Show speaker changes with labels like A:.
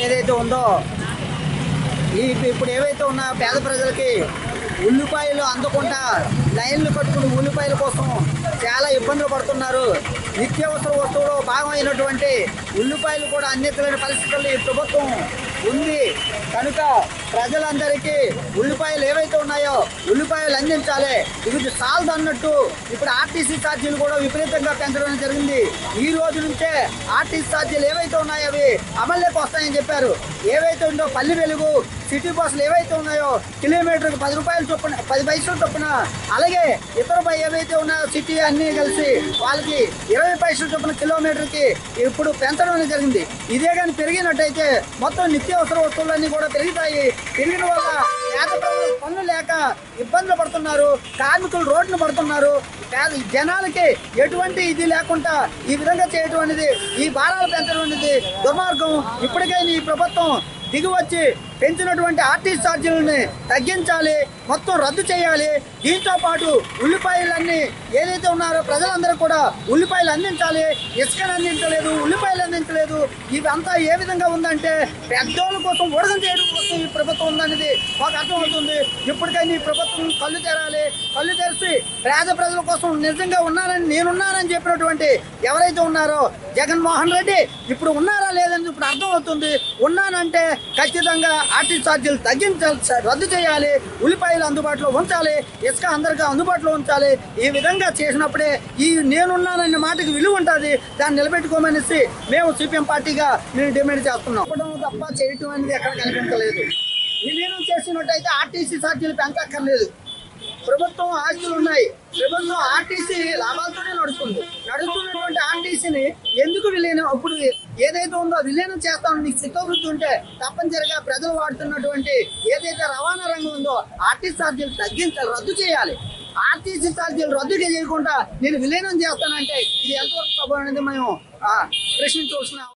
A: ఏదైతే ఉందో ఈ ఇప్పుడు ఏవైతే ఉన్నాయో పేద ప్రజలకి ఉల్లిపాయలు అందకుండా లైన్లు కట్టుకుని ఉల్లిపాయల కోసం చాలా ఇబ్బందులు పడుతున్నారు నిత్యావసర వస్తువులో భాగమైనటువంటి ఉల్లిపాయలు కూడా అందించలేని పరిస్థితుల్లో ఈ ప్రభుత్వం ఉంది కనుక ప్రజలందరికీ ఉల్లిపాయలు ఏవైతే ఉన్నాయో ఉల్లిపాయలు అందించాలి ఇది సాల్దు అన్నట్టు ఇప్పుడు ఆర్టీసీ ఛార్జీలు కూడా విపరీతంగా పెంచడం జరిగింది ఈ రోజు నుంచే ఆర్టీసీ ఛార్జీలు ఏవైతే ఉన్నాయో అవి అమల్లోకి వస్తాయని చెప్పారు ఏవైతే ఉందో పల్లి వెలుగు సిటీ బస్సులు ఏవైతే ఉన్నాయో కిలోమీటర్కి పది రూపాయలు చొప్పున పది పైసలు చొప్పున అలాగే ఇతర బై ఏవైతే ఉన్నాయో సిటీ అన్నీ కలిసి వాళ్ళకి ఇరవై పైసలు చొప్పున కిలోమీటర్కి ఇప్పుడు పెంచడం అనేది జరిగింది ఇదే కానీ పెరిగినట్టయితే మొత్తం నిత్యావసర వస్తువులన్నీ కూడా పెరుగుతాయి పెరిగిన వల్ల పేద ప్రజలు పనులు లేక ఇబ్బందులు పడుతున్నారు కార్మికులు రోడ్డును పడుతున్నారు పేద జనాలకి ఎటువంటి ఇది లేకుండా ఈ విధంగా చేయటం అనేది ఈ భారాలు పెంచడం అనేది దుర్మార్గం ఇప్పటికైనా ఈ ప్రభుత్వం దిగి వచ్చి పెంచినటువంటి ఆర్టీసీ ఛార్జీలని తగ్గించాలి మొత్తం రద్దు చేయాలి దీంతో పాటు ఉల్లిపాయలన్నీ ఏదైతే ఉన్నారో ప్రజలందరూ కూడా ఉల్లిపాయలు అందించాలి ఇసుకను అందించలేదు ఉల్లిపాయలు అందించలేదు ఇవంతా ఏ విధంగా ఉందంటే పెద్దోళ్ళ కోసం ఉడగం చేయడం కోసం ఈ ప్రభుత్వం ఉందనేది మాకు అర్థమవుతుంది ఇప్పటికైనా ఈ ప్రభుత్వం కళ్ళు తెరాలి కళ్ళు తెరిచి పేద ప్రజల కోసం నిజంగా ఉన్నానని నేనున్నానని చెప్పినటువంటి ఎవరైతే ఉన్నారో జగన్మోహన్ రెడ్డి ఇప్పుడు ఉన్నారా లేదని ఇప్పుడు అర్థమవుతుంది ఉన్నానంటే ఖచ్చితంగా ఆర్టీసీ ఛార్జీలు తగ్గించాలి స- రద్దు చేయాలి ఉల్లిపాయలు అందుబాటులో ఉంచాలి ఇసుక అందరికీ అందుబాటులో ఉంచాలి ఈ విధంగా చేసినప్పుడే ఈ నేనున్నానన్న మాటకి విలువ ఉంటుంది దాన్ని నిలబెట్టుకోమనేసి మేము సిపిఎం పార్టీగా మేము డిమాండ్ చేస్తున్నాం చెప్పడం తప్ప చేయటం అనేది ఎక్కడ కనిపించలేదు విలీనం చేసినట్టయితే ఆర్టీసీ ఛార్జీలు పెంచక్కర్లేదు ప్రభుత్వం ఆస్తులు ఉన్నాయి ప్రభుత్వం ఆర్టీసీ లాభాలతోనే నడుస్తుంది నడుస్తున్నటువంటి ఆర్టీసీని ఎందుకు విలీనం ఇప్పుడు ఏదైతే ఉందో విలీనం చేస్తామని నీకు చిత్తవృత్తి ఉంటే తప్పనిసరిగా ప్రజలు వాడుతున్నటువంటి ఏదైతే రవాణా రంగం ఉందో ఆర్టీసీ ఛార్జీలు తగ్గించాలి రద్దు చేయాలి ఆర్టీసీ ఛార్జీలు రద్దు చేయకుండా నేను విలీనం చేస్తానంటే ఇది ఎంతవరకు సభ అనేది మేము ఆ, ప్రశ్నించవలసిన